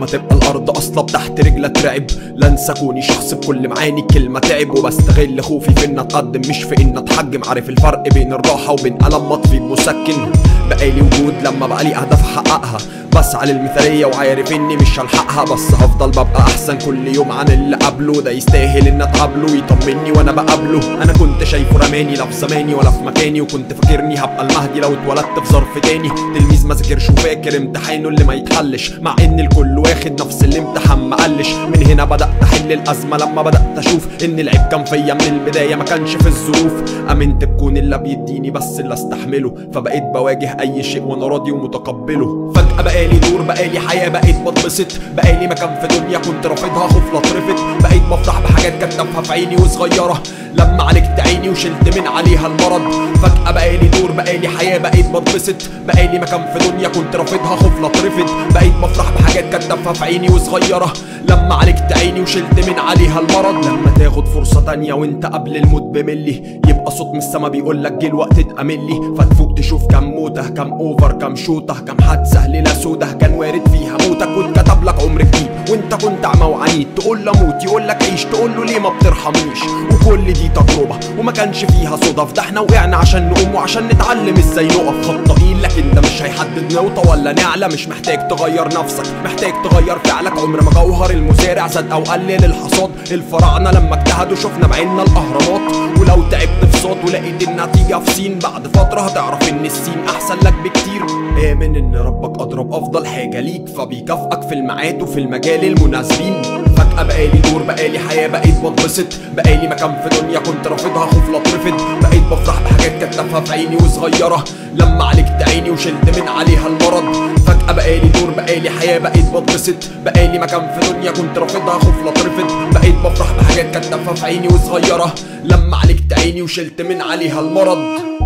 لما تبقى الارض اصلب تحت رجلة ترعب لانسى كوني شخص بكل معاني كلمة تعب وبستغل خوفي في ان اتقدم مش في ان اتحجم عارف الفرق بين الراحة وبين ألم مطفي بمسكن بقالي وجود لما بقالي اهداف احققها بسعى للمثالية وعارف اني مش هلحقها بس هفضل ببقى احسن كل يوم عن اللي قبله ده يستاهل ان اتقابله ويطمني وانا بقابله انا كنت شايفه رماني لا في زماني ولا في مكاني وكنت فاكرني هبقى المهدي لو اتولدت في ظرف تاني تلميذ ما ذاكرش وفاكر امتحانه اللي ما يتحلش مع ان الكل واخد نفس الامتحان ما قلش من هنا بدات احل الازمه لما بدات اشوف ان العيب كان فيا من البدايه ما كانش في الظروف امنت بكون اللي بيديني بس اللي استحمله فبقيت بواجه اي شيء وانا راضي ومتقبله فجاه بقالي دور بقالي حياه بقيت بتبسط بقالي مكان في دنيا كنت رافضها خوف لا اترفض بقيت بفرح بحاجات كانت تافهه في عيني وصغيره لما عالجت عيني وشلت من عليها المرض فجاه بقالي دور بقالي حياه بقيت بتبسط بقالي مكان في دنيا كنت رافضها خوف لا اترفض بقيت بفرح بحاجات كانت تافهه في عيني وصغيره لما عالجت عيني وشلت من عليها المرض لما تاخد فرصه تانية وانت قبل الموت بملي يبقى صوت من السما بيقول لك جه الوقت تأملي فتفوق تشوف كم موته كم اوفر كم شوطه كم حادثه ليله سوده كان وارد فيها موتك واتكتب لك عمر جديد وانت كنت اعمى وعنيد تقول له موت يقول لك عيش تقول له ليه ما بترحمنيش وكل دي تجربه وما كانش فيها صدف ده احنا وقعنا عشان نقوم وعشان نتعلم ازاي نقف خطائين لكن ده مش هيحدد نوطه ولا نعلى مش محتاج تغير نفسك محتاج تغير فعلك عمر ما جوهر المزارع زاد او قلل الحصاد الفراعنه لما اجتهدوا شفنا بعيننا الاهرامات ولو تعبت في صوت ولقيت النتيجه في سين بعد فتره هتعرف ان السين احسن لك بكتير امن ان ربك اضرب افضل حاجه ليك فبيكافئك في الميعاد وفي المجال المناسبين فجاه بقالي دور بقالي حياه بقيت بتبسط بقالي مكان في دنيا كنت رافضها خوف لا اترفض بقيت بفرح بحاجات كانت تافهه في عيني وصغيره لما عالجت عيني وشلت من عليها المرض فجاه بقالي دور بقالي حياه بقيت بتبسط بقالي مكان في دنيا كنت رافضها خوف لا اترفض بقيت بفرح بحاجات كانت تافهه في عيني وصغيره لما عالجت عيني وشلت من عليها المرض